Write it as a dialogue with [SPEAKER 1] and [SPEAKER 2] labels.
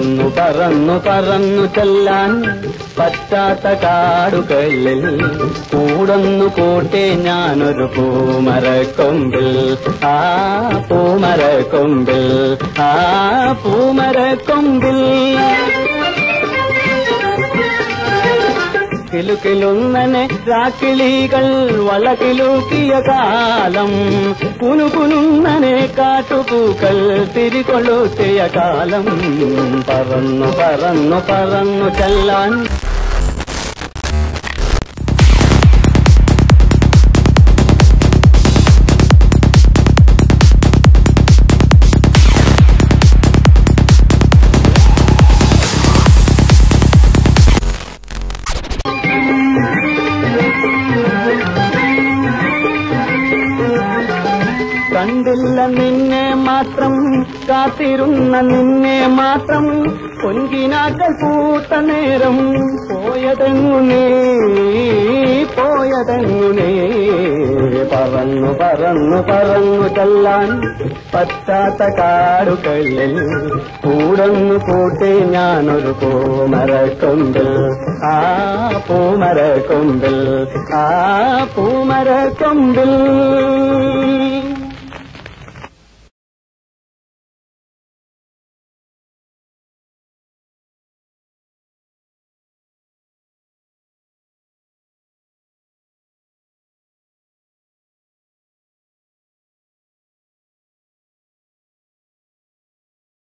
[SPEAKER 1] പറന്നു പറന്നു പറന്നു ചെല്ലാൻ പറ്റാത്ത കാടുകളിൽ കൂടൊന്നു കൂട്ടി ഞാനൊരു പൂമരക്കൊമ്പിൽ ആ പൂമരക്കൊമ്പിൽ ആ പൂമരക്കൊമ്പിൽ കിലുകിലുന്നനെ രാക്കിളികൾ വളകിലൂക്കിയ കാലം കുനുകുനുന്നനെ കാട്ടുപൂക്കൾ തിരികൊളുത്തിയ കാലം പറന്നു പറന്നു പറന്നു ചെല്ലാൻ കണ്ടില്ല നിന്നെ മാത്രം കാത്തിരുന്ന നിന്നെ മാത്രം പൊൻകിനാക്കൾ പൂത്ത നേരം പോയതെങ്ങുനേ പോയതെങ്ങുനേ പറന്നു പറന്നു പറന്നു ചെല്ലാൻ പറ്റാത്ത കാടുകളിൽ കൂടൊന്നു കൂട്ടി ഞാനൊരു പൂമരക്കൊമ്പിൽ ആ പൂമരക്കൊമ്പിൽ ആ പൂമരക്കൊമ്പിൽ